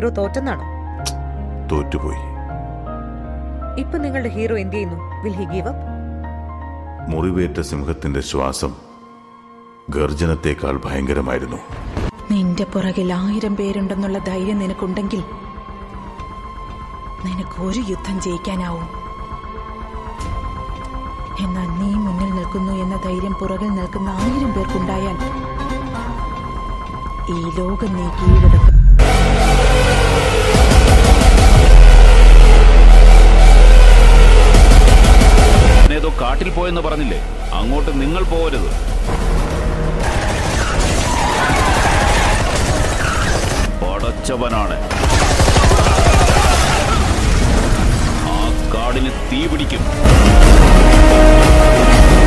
hero തോറ്റെന്നാണോ തോറ്റുപോയി ഇപ്പൊ നിങ്ങളുടെ ഹീറോ എന്ത് ചെയ്യുന്നു വിൽ ഹി ഗീവ് അപ്പ് മുറിവേറ്റ സിംഹത്തിന്റെ ശ്വാസം ഗർജനത്തേക്കാൾ ഭയങ്കരമായിരുന്നു നിന്റെ പുറകിൽ ആയിരം പേരുണ്ടെന്നുള്ള ധൈര്യം നിനക്കുണ്ടെങ്കിൽ നിനക്ക് ഒരു യുദ്ധം ജയിക്കാനാവും എന്നാൽ നീ മുന്നിൽ നിൽക്കുന്നു എന്ന ധൈര്യം പുറകിൽ നിൽക്കുന്ന ആയിരം പേർക്കുണ്ടായാൽ ഈ ലോകം നീ കീഴടക്കും ഏതോ കാട്ടിൽ പോയെന്ന് പറഞ്ഞില്ലേ അങ്ങോട്ട് നിങ്ങൾ പോകരുത് പടച്ചവനാണ് ആ കാടിന് തീ പിടിക്കും